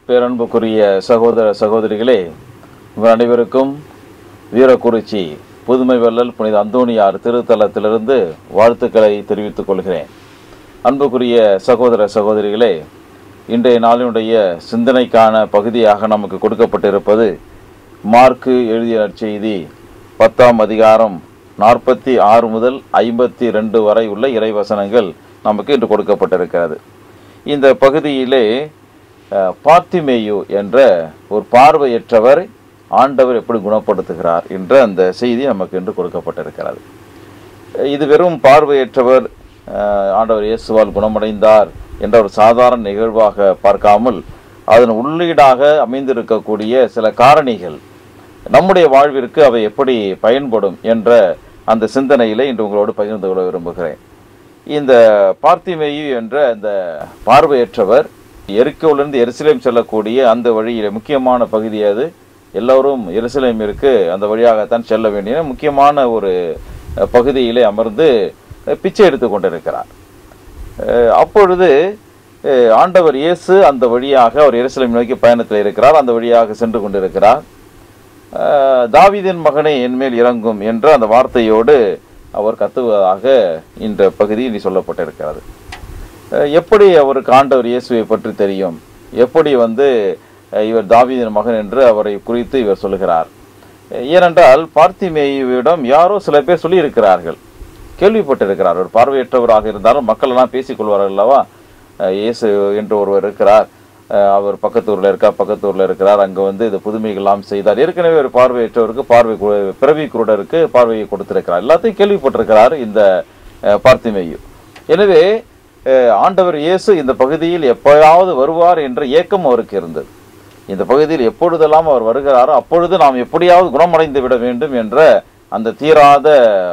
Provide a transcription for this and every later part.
பேரன்புக்குரிய சகோதர சகோதரிகளே உங்கள் அனைவருக்கும் வீரக்குறிச்சி புதுமை வள்ளல் புனித அந்தோணியார் திருத்தலத்திலிருந்து வாழ்த்துக்களை தெரிவித்துக் கொள்கிறேன் அன்புக்குரிய சகோதர சகோதரிகளே இன்றைய நாளினுடைய சிந்தனைக்கான பகுதியாக நமக்கு கொடுக்கப்பட்டிருப்பது மார்க்கு எழுதிய நற்செய்தி பத்தாம் அதிகாரம் நாற்பத்தி ஆறு முதல் ஐம்பத்தி ரெண்டு வரை உள்ள இறைவசனங்கள் நமக்கு இன்று கொடுக்கப்பட்டிருக்கிறது இந்த பகுதியிலே அஹ், பார்த்திமேயு என்ற ஒரு பார்வையற்றவர் ஆண்டவர் எப்படி குணப்படுத்துகிறார் என்ற அந்த செய்தி நமக்கு இன்று கொடுக்கப்பட்டிருக்கிறது இது வெறும் பார்வையற்றவர் அஹ், ஆண்டவர் இயேசுவால் குணமடைந்தார் என்ற ஒரு சாதாரண நிகழ்வாக பார்க்காமல் அதன் உள்ளீடாக அமைந்திருக்கக்கூடிய சில காரணிகள் நம்முடைய வாழ்விற்கு அவை எப்படி பயன்படும் என்ற அந்த சிந்தனையிலே இன்று உங்களோடு பகிர்ந்து கொள்ள விரும்புகிறேன் இந்த பார்த்திமேயு என்ற அந்த பார்வையற்றவர் எரிக்கோவிலிருந்து எருசலேம் செல்லக்கூடிய அந்த வழியில் முக்கியமான பகுதி அது எல்லோரும் எருசலேமிற்கு அந்த வழியாகத்தான் செல்ல வேண்டிய முக்கியமான ஒரு அஹ், பகுதியிலே அமர்ந்து அஹ், பிச்சை எடுத்து கொண்டிருக்கிறார் அஹ், அப்பொழுது அஹ், ஆண்டவர் இயேசு அந்த வழியாக அவர் எருசலேம் நோக்கி பயணத்தில் இருக்கிறார் அந்த வழியாக சென்று கொண்டிருக்கிறார் அஹ், தாவீதின் மகனே என்மேல் இறங்கும் என்ற அந்த வார்த்தையோடு அவர் கத்துவதாக இந்த பகுதியில் சொல்லப்பட்டிருக்கிறது அஹ், எப்படி அவருக்கு ஆண்டவர் இயேசுவை பற்றி தெரியும் எப்படி வந்து அஹ், இவர் தாவீதின் மகன் என்று அவரை குறித்து இவர் சொல்லுகிறார் அஹ், ஏனென்றால் பார்த்திமேயுவிடம் யாரோ சில பேர் சொல்லியிருக்கிறார்கள் கேள்விப்பட்டிருக்கிறார் ஒரு பார்வையற்றவராக இருந்தாலும் மக்கள் எல்லாம் பேசிக்கொள்வார்கள் அல்லவா அஹ், இயேசு என்று ஒருவர் இருக்கிறார் அஹ், அவர் பக்கத்து ஊர்ல இருக்கார் பக்கத்து ஊர்ல இருக்கிறார் அங்க வந்து இந்த புதுமைகள்லாம் செய்தார் ஏற்கனவே ஒரு பார்வையற்றவருக்கு பார்வை கு- பிறவி குருடருக்கு பார்வையை கொடுத்திருக்கிறார் எல்லாத்தையும் கேள்விப்பட்டிருக்கிறார் இந்த அஹ், பார்த்திமேயு எனவே அஹ், ஆண்டவர் இயேசு இந்த பகுதியில் எப்பயாவது வருவார் என்ற ஏக்கம் அவருக்கு இருந்தது இந்த பகுதியில் எப்பொழுதெல்லாம் அவர் வருகிறாரோ அப்பொழுது நாம் எப்படியாவது குணமடைந்து விட வேண்டும் என்ற அந்த தீராத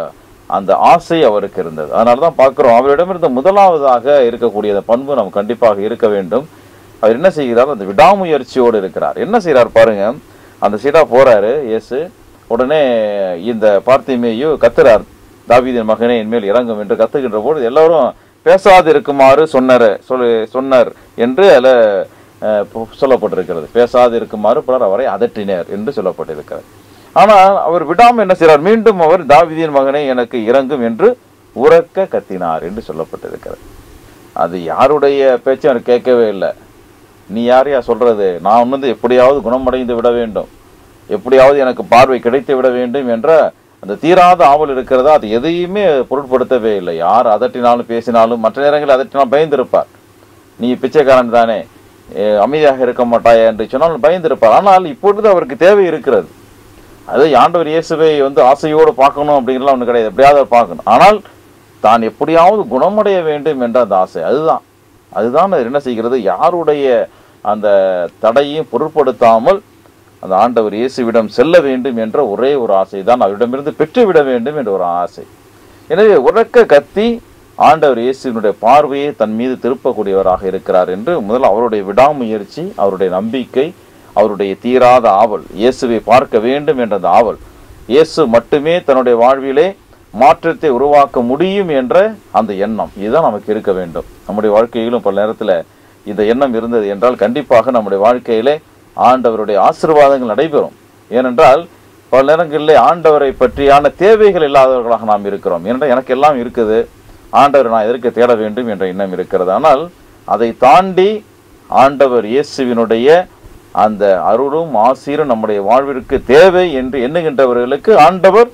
அந்த ஆசை அவருக்கு இருந்தது அதனால தான் பார்க்கிறோம் அவரிடமிருந்த முதலாவதாக இருக்கக்கூடிய அந்த பண்பு நாம் கண்டிப்பாக இருக்க வேண்டும் அவர் என்ன செய்கிறார் அந்த விடாமுயற்சியோடு இருக்கிறார் என்ன செய்கிறார் பாருங்க அந்த சீடா போறாரு இயேசு உடனே இந்த பார்த்திமேயு கத்துறார் தாவீதின் மகனே என்மேல் இறங்கும் என்று கத்துகின்ற போது எல்லாரும் பேசாது இருக்குமாறு சொன்னார் சொல்லு சொன்னார் என்று அதில் அஹ், பு- சொல்லப்பட்டிருக்கிறது பேசாது இருக்குமாறு பலர் அவரை அதட்டினர் என்று சொல்லப்பட்டிருக்கிறது ஆனால் அவர் விடாமல் என்ன செய்றார் மீண்டும் அவர் தாவீதின் மகனே எனக்கு இறங்கும் என்று உறக்க கத்தினார் என்று சொல்லப்பட்டிருக்கிறது அது யாருடைய பேச்சும் அவர் கேட்கவே இல்லை நீ யாரையா சொல்றது நான் வந்து எப்படியாவது குணமடைந்து விட வேண்டும் எப்படியாவது எனக்கு பார்வை கிடைத்து விட வேண்டும் என்ற அந்த தீராத ஆவல் இருக்கிறதா அது எதையுமே பொருட்படுத்தவே இல்லை யார் அதட்டினாலும் பேசினாலும் மற்ற நேரங்களில் அதட்டினாலும் பயந்திருப்பார் நீ பிச்சைக்காரன் தானே ஏ, அமைதியாக இருக்க மாட்டாயா என்று சொன்னால் பயந்திருப்பார் ஆனால் இப்பொழுது அவருக்கு தேவை இருக்கிறது அது ஆண்டவர் இயேசுவை வந்து ஆசையோடு பார்க்கணும் அப்படிங்கிறலாம் ஒன்று கிடையாது எப்படியாவது அவர் பார்க்கணும் ஆனால் தான் எப்படியாவது குணமடைய வேண்டும் என்ற அந்த ஆசை அதுதான் அதுதான் அது என்ன செய்கிறது யாருடைய அந்த தடையும் பொருட்படுத்தாமல் அந்த ஆண்டவர் இயேசுவிடம் செல்ல வேண்டும் என்ற ஒரே ஒரு ஆசை தான் அவரிடமிருந்து பெற்றுவிட வேண்டும் என்ற ஒரு ஆசை எனவே உறக்க கத்தி ஆண்டவர் இயேசுவினுடைய பார்வையை தன் மீது திருப்பக்கூடியவராக இருக்கிறார் என்று முதல்ல அவருடைய விடாமுயற்சி அவருடைய நம்பிக்கை அவருடைய தீராத ஆவல் இயேசுவை பார்க்க வேண்டும் என்ற அந்த ஆவல் இயேசு மட்டுமே தன்னுடைய வாழ்விலே மாற்றத்தை உருவாக்க முடியும் என்ற அந்த எண்ணம் இதுதான் நமக்கு இருக்க வேண்டும் நம்முடைய வாழ்க்கையிலும் பல நேரத்தில் இந்த எண்ணம் இருந்தது என்றால் கண்டிப்பாக நம்முடைய வாழ்க்கையிலே ஆண்டவருடைய ஆசீர்வாதங்கள் நடைபெறும் ஏனென்றால் பல நேரங்களிலே ஆண்டவரை பற்றியான தேவைகள் இல்லாதவர்களாக நாம் இருக்கிறோம் ஏனென்றால் எனக்கு எல்லாம் இருக்குது ஆண்டவர் நான் எதற்கு தேட வேண்டும் என்ற எண்ணம் இருக்கிறது ஆனால் அதை தாண்டி ஆண்டவர் இயேசுவினுடைய அந்த அருளும் ஆசீரும் நம்முடைய வாழ்விற்கு தேவை என்று எண்ணுகின்றவர்களுக்கு ஆண்டவர்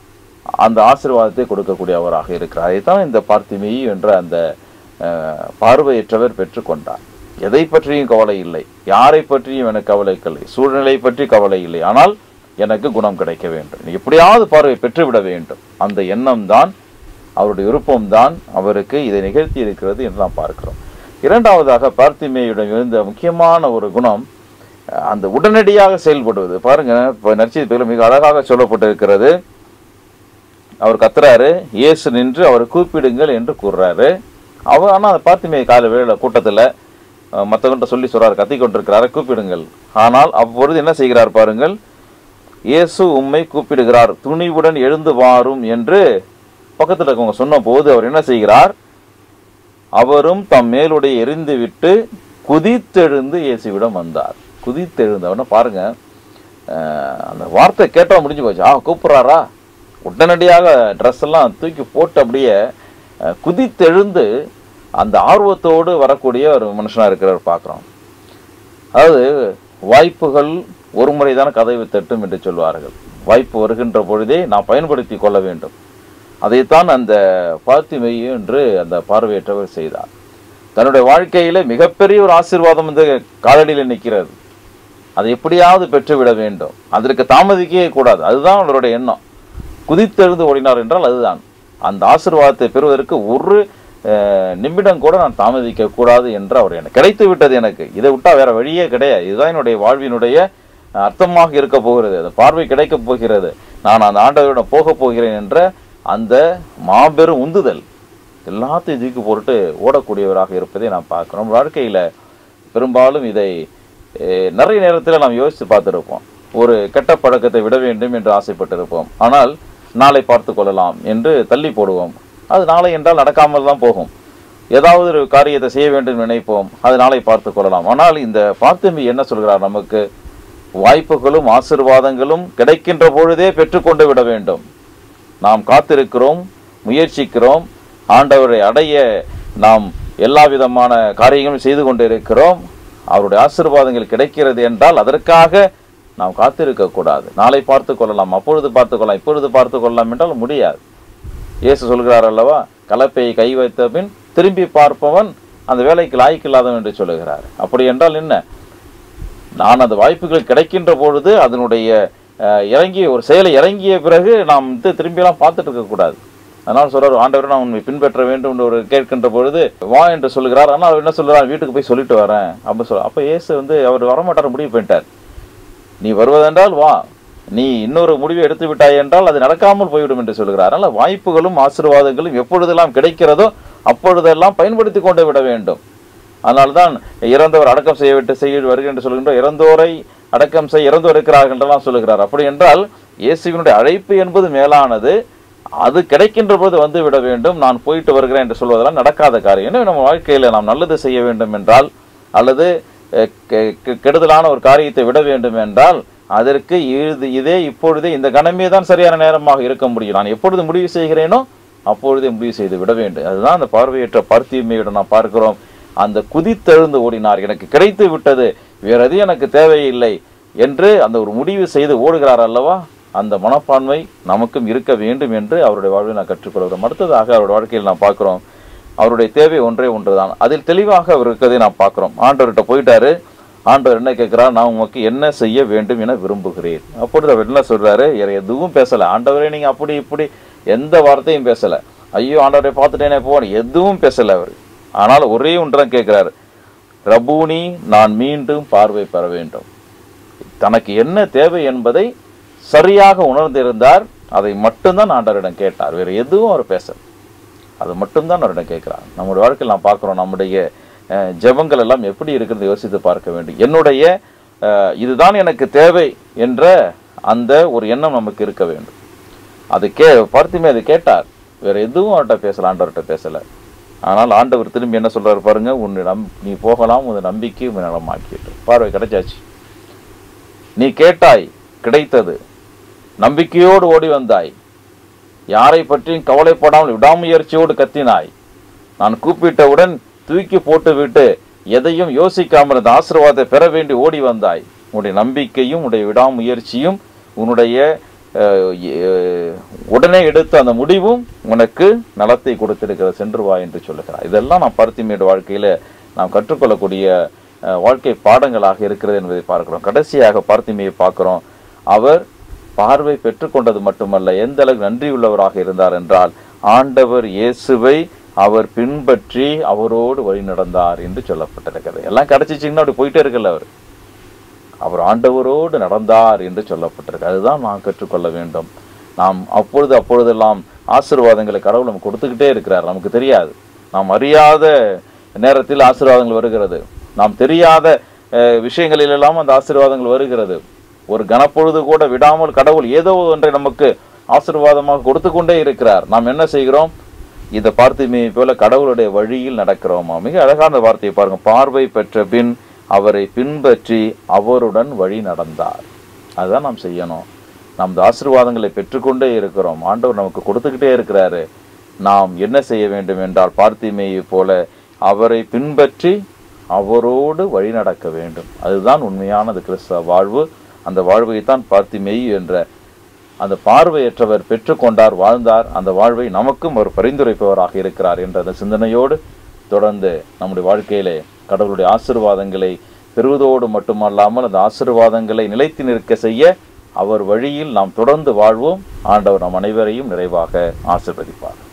அந்த ஆசீர்வாதத்தை கொடுக்கக்கூடியவராக இருக்கிறார் அதைத்தான் இந்த பார்த்திமேயு என்ற அந்த அஹ், பார்வையற்றவர் பெற்றுக்கொண்டார் எதை பற்றியும் கவலை இல்லை யாரை பற்றியும் எனக்கு கவலை இல்லை சூழ்நிலை பற்றி கவலை இல்லை ஆனால் எனக்கு குணம் கிடைக்க வேண்டும் எப்படியாவது பார்வை பெற்றுவிட வேண்டும் அந்த எண்ணம் தான் அவருடைய விருப்பம்தான் அவருக்கு இதை நிகழ்த்தி இருக்கிறது என்று நாம் பார்க்கிறோம் இரண்டாவதாக பார்த்திமேயுடன் இருந்த முக்கியமான ஒரு குணம் அஹ், அந்த உடனடியாக செயல்படுவது பாருங்க இப்போ நற்செய்தியில் மிக அழகாக சொல்லப்பட்டிருக்கிறது அவர் கத்துறாரு இயேசு நின்று அவரை கூப்பிடுங்கள் என்று கூறுறாரு அவர் ஆனால் அதை பார்த்துமே காலை வேளை கூட்டத்தில் மற்றவங்கிட்ட சொல்லி சொல்றாரு கத்தி கொண்டிருக்கிறாரு கூப்பிடுங்கள் ஆனால் அப்பொழுது என்ன செய்கிறார் பாருங்கள் இயேசு உம்மை கூப்பிடுகிறார் துணிவுடன் எழுந்து வாரும் என்று பக்கத்தில் இருக்கவங்க சொன்ன போது அவர் என்ன செய்கிறார் அவரும் தம் மேலுடைய எரிந்து விட்டு குதித்தெழுந்து இயேசுவிடம் வந்தார் குதித்தெழுந்தவன பாருங்க அஹ், அந்த வார்த்தை கேட்டா முடிஞ்சு போச்சு ஆ கூப்பிட்றாரா உடனடியாக ட்ரெஸ் எல்லாம் தூக்கி போட்டு அப்படியே அஹ், குதித்தெழுந்து அந்த ஆர்வத்தோடு வரக்கூடிய ஒரு மனுஷனா இருக்கிறவர் பார்க்குறோம் அதாவது வாய்ப்புகள் ஒரு முறை தான் கதவை தட்டும் என்று சொல்வார்கள் வாய்ப்பு வருகின்ற பொழுதே நாம் பயன்படுத்தி கொள்ள வேண்டும் அதைத்தான் அந்த பார்த்திமெய் என்று அந்த பார்வையற்றவர் செய்தார் தன்னுடைய வாழ்க்கையில மிகப்பெரிய ஒரு ஆசீர்வாதம் இந்த காலடியில் நிற்கிறது அதை எப்படியாவது பெற்றுவிட வேண்டும் அதற்கு தாமதிக்கவே கூடாது அதுதான் அவருடைய எண்ணம் குதித்தெழுந்து ஓடினார் என்றால் அதுதான் அந்த ஆசீர்வாதத்தை பெறுவதற்கு ஒரு அஹ், நிமிடம் கூட நான் தாமதிக்க கூடாது என்று அவர் எனக்கு கிடைத்து விட்டது எனக்கு இதை விட்டா வேற வழியே கிடையாது இதுதான் என்னுடைய வாழ்வினுடைய அர்த்தமாக இருக்க போகிறது அந்த பார்வை கிடைக்கப் போகிறது நான் அந்த ஆண்டவரிடம் போகப் போகிறேன் என்ற அந்த மாபெரும் உந்துதல் எல்லாத்தையும் தூக்கி போட்டு ஓடக்கூடியவராக இருப்பதை நாம் பார்க்கிறோம் வாழ்க்கையில பெரும்பாலும் இதை அஹ், நிறைய நேரத்தில் நாம் யோசித்து பார்த்திருப்போம் ஒரு கெட்ட பழக்கத்தை விட வேண்டும் என்று ஆசைப்பட்டிருப்போம் ஆனால் நாளை பார்த்து கொள்ளலாம் என்று தள்ளி போடுவோம் அது நாளை என்றால் நடக்காமல் தான் போகும் ஏதாவது ஒரு காரியத்தை செய்ய வேண்டும் என்று நினைப்போம் அது நாளை பார்த்து கொள்ளலாம் ஆனால் இந்த பார்த்துமி என்ன சொல்கிறார் நமக்கு வாய்ப்புகளும் ஆசீர்வாதங்களும் கிடைக்கின்ற பொழுதே பெற்றுக்கொண்டு விட வேண்டும் நாம் காத்திருக்கிறோம் முயற்சிக்கிறோம் ஆண்டவரை அடைய நாம் எல்லா விதமான காரியங்களும் செய்து கொண்டிருக்கிறோம் அவருடைய ஆசீர்வாதங்கள் கிடைக்கிறது என்றால் அதற்காக நாம் காத்திருக்க கூடாது நாளை பார்த்து கொள்ளலாம் அப்பொழுது பார்த்து கொள்ளலாம் இப்பொழுது பார்த்து கொள்ளலாம் என்றால் முடியாது இயேசு சொல்கிறார் அல்லவா கலப்பையை கை வைத்த பின் திரும்பி பார்ப்பவன் அந்த வேலைக்கு லாய்க்கில்லாதவன் என்று சொல்லுகிறார் அப்படி என்றால் என்ன நான் அந்த வாய்ப்புகள் கிடைக்கின்ற பொழுது அதனுடைய அஹ், இறங்கிய ஒரு செயலை இறங்கிய பிறகு நாம் வந்து திரும்பியெல்லாம் பார்த்துட்டு இருக்கக்கூடாது அதனால் சொல்றார் ஆண்டவர் நான் உண்மை பின்பற்ற வேண்டும் என்று ஒரு கேட்கின்ற பொழுது வா என்று சொல்லுகிறார் ஆனால் அவர் என்ன சொல்றார் வீட்டுக்கு போய் சொல்லிட்டு வரேன் அப்போ சொல் அப்போ இயேசு வந்து அவர் வரமாட்டார் முடிவு பண்ணிட்டார் நீ வருவதென்றால் வா நீ இன்னொரு முடிவை எடுத்து விட்டாய் என்றால் அது நடக்காமல் போய்விடும் என்று சொல்கிறார் அதனால் வாய்ப்புகளும் ஆசீர்வாதங்களும் எப்பொழுதெல்லாம் கிடைக்கிறதோ அப்பொழுதெல்லாம் பயன்படுத்தி கொண்டு விட வேண்டும் அதனால்தான் இறந்தவர் அடக்கம் செய்ய விட்டு செய்ய வருகின்ற என்று சொல்கின்ற இறந்தோரை அடக்கம் செய்ய இறந்தோர் இருக்கிறார்கள் என்றெல்லாம் சொல்லுகிறார் அப்படி என்றால் இயேசுவினுடைய அழைப்பு என்பது மேலானது அது கிடைக்கின்ற போது வந்து விட வேண்டும் நான் போயிட்டு வருகிறேன் என்று சொல்வதெல்லாம் நடக்காத காரியம் எனவே நம்ம வாழ்க்கையில நாம் நல்லது செய்ய வேண்டும் என்றால் அல்லது அஹ், கெ- கெ- கெடுதலான ஒரு காரியத்தை விட வேண்டும் என்றால் அதற்கு இது இதே இப்பொழுதே இந்த கணமே தான் சரியான நேரமாக இருக்க முடியும் நான் எப்பொழுது முடிவு செய்கிறேனோ அப்பொழுதே முடிவு செய்து விட வேண்டும் அதுதான் அந்த பார்வையற்ற பார்த்தியமையுடன் நாம் பார்க்கிறோம் அந்த குதித்தெழுந்து ஓடினார் எனக்கு கிடைத்து விட்டது வேற எதுவும் எனக்கு தேவையில்லை என்று அந்த ஒரு முடிவு செய்து ஓடுகிறார் அல்லவா அந்த மனப்பான்மை நமக்கும் இருக்க வேண்டும் என்று அவருடைய வாழ்வில் நான் கற்றுக்கொள்கிறோம் அடுத்ததாக அவருடைய வாழ்க்கையில் நான் பார்க்கிறோம் அவருடைய தேவை ஒன்றே ஒன்றுதான் அதில் தெளிவாக அவர் இருக்கிறதை நான் பார்க்கிறோம் ஆண்டவர்கிட்ட போயிட்டாரு ஆண்டவர் என்ன கேட்கிறார் நான் உமக்கு என்ன செய்ய வேண்டும் என விரும்புகிறேன் அப்பொழுது அவர் என்ன சொல்றாரு வேற எதுவும் பேசல ஆண்டவரே நீங்க அப்படி இப்படி எந்த வார்த்தையும் பேசல ஐயோ ஆண்டவரை பார்த்துட்டேனே போன எதுவும் பேசல அவர் ஆனால் ஒரே ஒன்றுதான் கேட்கிறாரு ரபூனி நான் மீண்டும் பார்வை பெற வேண்டும் தனக்கு என்ன தேவை என்பதை சரியாக உணர்ந்திருந்தார் அதை மட்டும்தான் ஆண்டவரிடம் கேட்டார் வேறு எதுவும் அவர் பேசல அது மட்டும்தான் அவரிடம் கேட்கிறார் நம்முடைய வாழ்க்கையில் நான் பார்க்குறோம் நம்முடைய அஹ், ஜெபங்கள் எல்லாம் எப்படி இருக்கிறது யோசித்து பார்க்க வேண்டும் என்னுடைய அஹ், இதுதான் எனக்கு தேவை என்ற அந்த ஒரு எண்ணம் நமக்கு இருக்க வேண்டும் அது கே பார்த்துமே அது கேட்டார் வேற எதுவும் அவர்கிட்ட பேசல ஆண்டவர்கிட்ட பேசல ஆனால் ஆண்டவர் திரும்பி என்ன சொல்றாரு பாருங்க உன்னை நம் நீ போகலாம் உன் நம்பிக்கை உன் நலமாக்கிட்டு பார்வை கிடைச்சாச்சு நீ கேட்டாய் கிடைத்தது நம்பிக்கையோடு ஓடி வந்தாய் யாரை பற்றியும் கவலைப்படாமல் விடாமுயற்சியோடு கத்தினாய் நான் கூப்பிட்டவுடன் தூக்கி போட்டுவிட்டு எதையும் யோசிக்காமல் அந்த ஆசீர்வாதத்தை பெற வேண்டி ஓடி வந்தாய் உன்னுடைய நம்பிக்கையும் உன்னுடைய விடாமுயற்சியும் உன்னுடைய அஹ், எ- உடனே எடுத்த அந்த முடிவும் உனக்கு நலத்தை கொடுத்திருக்கிற சென்று வா என்று சொல்லுகிறார் இதெல்லாம் நாம் பருத்திமேடு வாழ்க்கையில நாம் கற்றுக்கொள்ளக்கூடிய அஹ், வாழ்க்கை பாடங்களாக இருக்கிறது என்பதை பார்க்கிறோம் கடைசியாக பார்த்திமையை பார்க்கிறோம் அவர் பார்வை பெற்றுக்கொண்டது மட்டுமல்ல எந்த அளவுக்கு நன்றியுள்ளவராக இருந்தார் என்றால் ஆண்டவர் இயேசுவை அவர் பின்பற்றி அவரோடு வழி நடந்தார் என்று சொல்லப்பட்டிருக்கிறது எல்லாம் கிடைச்சிச்சிங்கன்னா அப்படி போயிட்டே இருக்கல அவர் அவர் ஆண்டவரோடு நடந்தார் என்று சொல்லப்பட்டிருக்கு அதுதான் நாம் கற்றுக்கொள்ள வேண்டும் நாம் அப்பொழுது அப்பொழுதெல்லாம் ஆசீர்வாதங்களை கடவுள் நமக்கு கொடுத்துக்கிட்டே இருக்கிறார் நமக்கு தெரியாது நாம் அறியாத நேரத்தில் ஆசீர்வாதங்கள் வருகிறது நாம் தெரியாத அஹ், விஷயங்களிலெல்லாம் அந்த ஆசீர்வாதங்கள் வருகிறது ஒரு கனப்பொழுது கூட விடாமல் கடவுள் ஏதோ ஒன்றை நமக்கு ஆசீர்வாதமாக கொடுத்து கொண்டே இருக்கிறார் நாம் என்ன செய்கிறோம் இதை பார்த்துமே போல கடவுளுடைய வழியில் நடக்கிறோமா மிக அழகான வார்த்தையை பாருங்க பார்வை பெற்ற பின் அவரை பின்பற்றி அவருடன் வழி நடந்தார் அதுதான் நாம் செய்யணும் நாம் இந்த ஆசீர்வாதங்களை பெற்றுக்கொண்டே இருக்கிறோம் ஆண்டவர் நமக்கு கொடுத்துக்கிட்டே இருக்கிறாரு நாம் என்ன செய்ய வேண்டும் என்றால் பார்த்திமேயை போல அவரை பின்பற்றி அவரோடு வழி நடக்க வேண்டும் அதுதான் உண்மையானது கிறிஸ்தவ வாழ்வு அந்த வாழ்வைத்தான் பார்த்திமேய் என்ற அந்த பார்வையற்றவர் பெற்றுக்கொண்டார் வாழ்ந்தார் அந்த வாழ்வை நமக்கும் ஒரு பரிந்துரைப்பவராக இருக்கிறார் என்ற அந்த சிந்தனையோடு தொடர்ந்து நம்முடைய வாழ்க்கையிலே கடவுளுடைய ஆசீர்வாதங்களை பெறுவதோடு மட்டுமல்லாமல் அந்த ஆசீர்வாதங்களை நிலைத்து நிற்க செய்ய அவர் வழியில் நாம் தொடர்ந்து வாழ்வோம் ஆண்டவர் நம் அனைவரையும் நிறைவாக ஆசீர்வதிப்பார்